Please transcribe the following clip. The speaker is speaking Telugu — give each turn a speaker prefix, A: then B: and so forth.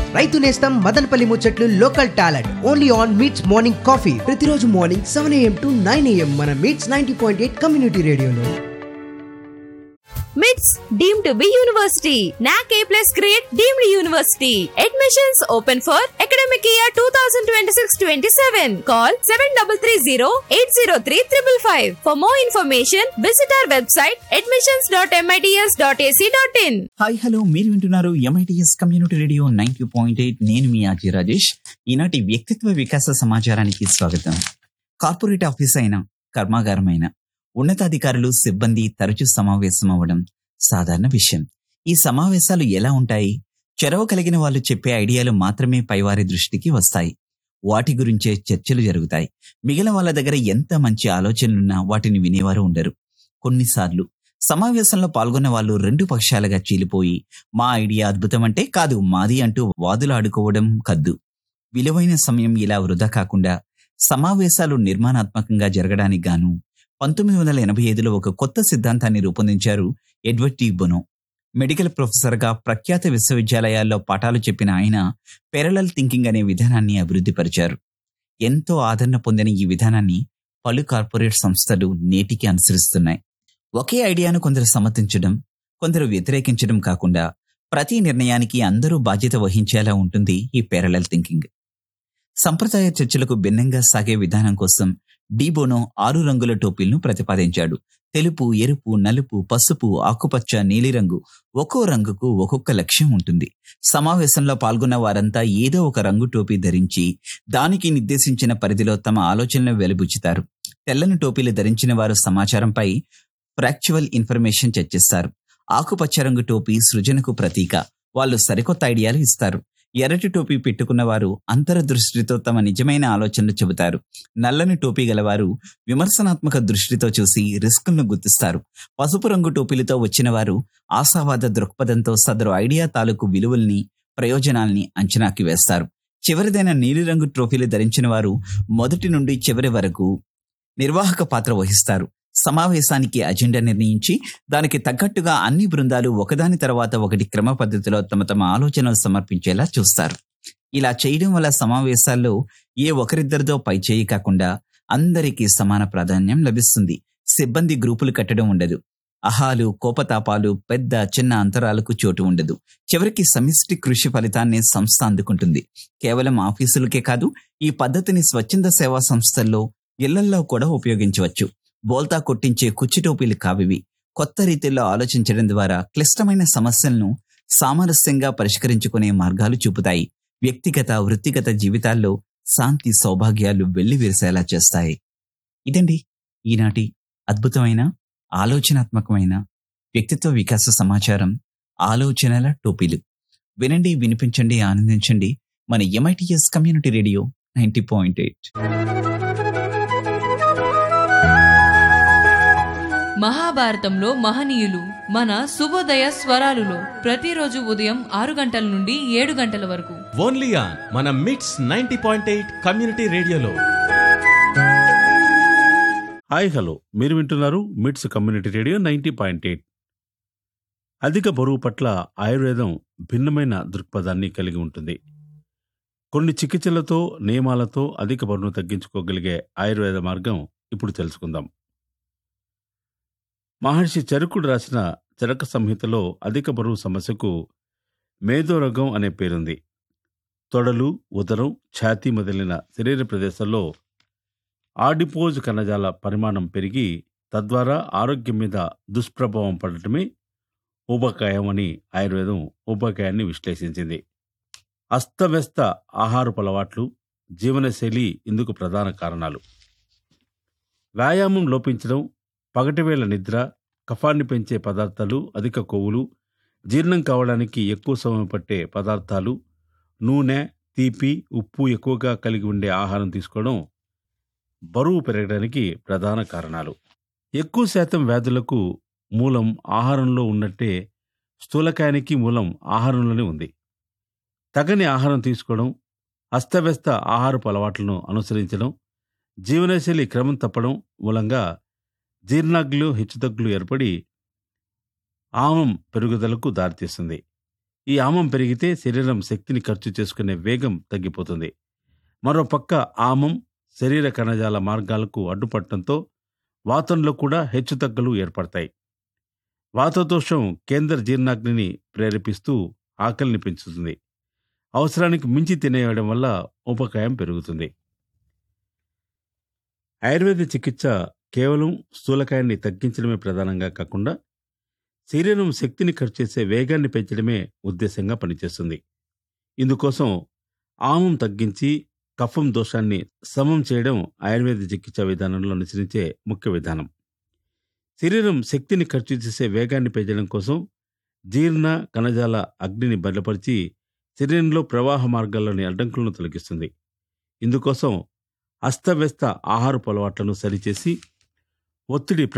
A: రైతు నేస్తం మదనపల్లి ముచ్చట్లు local talent only on MITS morning coffee ప్రతిరోజు morning seven AM to nine AM మన MITS ninety point eight community రేడియోలో
B: MITS deemed to be university. NAC A plus grade deemed university. Admissions open for academic year 2026-27. Call 7330-803-555. For more information, visit our website admissions.mits.ac.in.
C: Hi hello మీరు వింటున్నారు MITS community radio ninety point eight నేను మీ ఆర్జీ రాజేష్ ఈనాటి వ్యక్తిత్వ వికాస సమాచారానికి స్వాగతం కార్పొరేట్ ఆఫీస్ అయిన కర్మాగారమైన ఉన్నతాధికారులు సిబ్బంది తరచూ సమావేశం అవ్వడం సాధారణ విషయం ఈ సమావేశాలు ఎలా ఉంటాయి చొరవ కలిగిన వాళ్ళు చెప్పే ఐడియాలు మాత్రమే పైవారి దృష్టికి వస్తాయి వాటి గురించే చర్చలు జరుగుతాయి మిగిలిన వాళ్ళ దగ్గర ఎంత మంచి ఆలోచనలున్నా వాటిని వినేవారు ఉండరు కొన్నిసార్లు సమావేశంలో పాల్గొన్న వాళ్ళు రెండు పక్షాలుగా చీలిపోయి మా ఐడియా అద్భుతం అంటే కాదు మాది అంటూ వాదులు ఆడుకోవడం కద్దు విలువైన సమయం ఇలా వృధా కాకుండా సమావేశాలు నిర్మాణాత్మకంగా జరగడానికి గాను పంతొమ్మిది వందల ఎనభై ఐదులో ఒక కొత్త సిద్ధాంతాన్ని రూపొందించారు ఎడ్వర్డ్ టీ బొనో మెడికల్ ప్రొఫెసర్గా ప్రఖ్యాత విశ్వవిద్యాలయాల్లో పాఠాలు చెప్పిన ఆయన పెరలల్ థింకింగ్ అనే విధానాన్ని అభివృద్ధి పరిచారు ఎంతో ఆదరణ పొందిన ఈ విధానాన్ని పలు కార్పొరేట్ సంస్థలు నేటికి అనుసరిస్తున్నాయి ఒకే ఐడియాను కొందరు సమర్థించడం కొందరు వ్యతిరేకించడం కాకుండా ప్రతి నిర్ణయానికి అందరూ బాధ్యత వహించేలా ఉంటుంది ఈ పేరలల్ థింకింగ్ సంప్రదాయ చర్చలకు భిన్నంగా సాగే విధానం కోసం డీబోనో ఆరు రంగుల టోపీలను ప్రతిపాదించాడు తెలుపు ఎరుపు నలుపు పసుపు ఆకుపచ్చ నీలిరంగు ఒక్కో రంగుకు ఒక్కొక్క లక్ష్యం ఉంటుంది సమావేశంలో పాల్గొన్న వారంతా ఏదో ఒక రంగు టోపీ ధరించి దానికి నిర్దేశించిన పరిధిలో తమ ఆలోచనలు వెలుబుచ్చుతారు తెల్లని టోపీలు ధరించిన వారు సమాచారంపై ప్రాక్చువల్ ఇన్ఫర్మేషన్ చర్చిస్తారు ఆకుపచ్చ రంగు టోపీ సృజనకు ప్రతీక వాళ్ళు సరికొత్త ఐడియాలు ఇస్తారు ఎర్రటి టోపీ పెట్టుకున్న వారు అంతరదృష్టితో తమ నిజమైన ఆలోచనలు చెబుతారు నల్లని టోపీ గలవారు విమర్శనాత్మక దృష్టితో చూసి రిస్కులను గుర్తిస్తారు పసుపు రంగు టోపీలతో వచ్చిన వారు ఆశావాద దృక్పథంతో సదరు ఐడియా తాలూకు విలువల్ని ప్రయోజనాల్ని అంచనాకి వేస్తారు చివరిదైన నీలిరంగు ట్రోఫీలు ధరించిన వారు మొదటి నుండి చివరి వరకు నిర్వాహక పాత్ర వహిస్తారు సమావేశానికి అజెండా నిర్ణయించి దానికి తగ్గట్టుగా అన్ని బృందాలు ఒకదాని తర్వాత ఒకటి క్రమ పద్ధతిలో తమ తమ ఆలోచనలు సమర్పించేలా చూస్తారు ఇలా చేయడం వల్ల సమావేశాల్లో ఏ ఒకరిద్దరితో పైచేయి కాకుండా అందరికీ సమాన ప్రాధాన్యం లభిస్తుంది సిబ్బంది గ్రూపులు కట్టడం ఉండదు అహాలు కోపతాపాలు పెద్ద చిన్న అంతరాలకు చోటు ఉండదు చివరికి సమిష్టి కృషి ఫలితాన్ని సంస్థ అందుకుంటుంది కేవలం ఆఫీసులకే కాదు ఈ పద్ధతిని స్వచ్ఛంద సేవా సంస్థల్లో ఇళ్లల్లో కూడా ఉపయోగించవచ్చు బోల్తా కొట్టించే కుచ్చిటోపీలు కావివి కొత్త రీతిలో ఆలోచించడం ద్వారా క్లిష్టమైన సమస్యలను సామరస్యంగా పరిష్కరించుకునే మార్గాలు చూపుతాయి వ్యక్తిగత వృత్తిగత జీవితాల్లో శాంతి సౌభాగ్యాలు వెళ్లి విరిసేలా చేస్తాయి ఇదండి ఈనాటి అద్భుతమైన ఆలోచనాత్మకమైన వ్యక్తిత్వ వికాస సమాచారం ఆలోచనల టోపీలు వినండి వినిపించండి ఆనందించండి మన MITS community radio ninety point eight
D: మహాభారతంలో మహనీయులు మన శుభోదయ స్వరాలులో ప్రతిరోజు ఉదయం ఆరు గంటల నుండి ఏడు గంటల వరకు
E: ఓన్లీ ఆన్ మన MITS ninety point eight community రేడియోలో
F: హాయ్ హలో మీరు వింటున్నారు MITS community radio ninety point eight అధిక బరువు పట్ల ఆయుర్వేదం భిన్నమైన దృక్పథాన్ని కలిగి ఉంటుంది కొన్ని చికిత్సలతో నియమాలతో అధిక బరువును తగ్గించుకోగలిగే ఆయుర్వేద మార్గం ఇప్పుడు తెలుసుకుందాం మహర్షి చరుకుడు రాసిన చరక సంహితలో అధిక బరువు సమస్యకు మేధోరగం అనే పేరుంది తొడలు ఉదరం ఛాతీ మొదలైన శరీర ప్రదేశాల్లో ఆడిపోజ్ కణజాల పరిమాణం పెరిగి తద్వారా ఆరోగ్యం మీద దుష్ప్రభావం పడటమే ఊబకాయం అని ఆయుర్వేదం ఊబకాయాన్ని విశ్లేషించింది అస్తవ్యస్త ఆహారపు అలవాట్లు జీవనశైలి ఇందుకు ప్రధాన కారణాలు వ్యాయామం లోపించడం పగటివేళ నిద్ర కఫాన్ని పెంచే పదార్థాలు అధిక కొవ్వులు జీర్ణం కావడానికి ఎక్కువ సమయం పట్టే పదార్థాలు నూనె తీపి ఉప్పు ఎక్కువగా కలిగి ఉండే ఆహారం తీసుకోవడం బరువు పెరగడానికి ప్రధాన కారణాలు ఎక్కువ శాతం వ్యాధులకు మూలం ఆహారంలో ఉన్నట్టే స్థూలకాయానికి మూలం ఆహారంలోనే ఉంది తగని ఆహారం తీసుకోవడం అస్తవ్యస్త ఆహారపు అలవాట్లను అనుసరించడం జీవనశైలి క్రమం తప్పడం మూలంగా జీర్ణాగ్లు హెచ్చుతగ్గులు ఏర్పడి ఆమం పెరుగుదలకు దారితీస్తుంది ఈ ఆమం పెరిగితే శరీరం శక్తిని ఖర్చు చేసుకునే వేగం తగ్గిపోతుంది మరోపక్క ఆమం శరీర కణజాల మార్గాలకు అడ్డుపడటంతో వాతంలో కూడా హెచ్చుతగ్గులు ఏర్పడతాయి వాతదోషం కేంద్ర జీర్ణాగ్నిని ప్రేరేపిస్తూ ఆకలిని పెంచుతుంది అవసరానికి మించి తినేయడం వల్ల ఉపకాయం పెరుగుతుంది ఆయుర్వేద చికిత్స కేవలం స్థూలకాయాన్ని తగ్గించడమే ప్రధానంగా కాకుండా శరీరం శక్తిని ఖర్చు చేసే వేగాన్ని పెంచడమే ఉద్దేశంగా పనిచేస్తుంది ఇందుకోసం ఆమం తగ్గించి కఫం దోషాన్ని సమం చేయడం ఆయుర్వేద చికిత్సా విధానంలో అనుసరించే ముఖ్య విధానం శరీరం శక్తిని ఖర్చు చేసే వేగాన్ని పెంచడం కోసం జీర్ణ కణజాల అగ్నిని బలపరిచి శరీరంలో ప్రవాహ మార్గాల్లోని అడ్డంకులను తొలగిస్తుంది ఇందుకోసం అస్తవ్యస్త ఆహారపు అలవాట్లను సరిచేసి ఒత్తిడి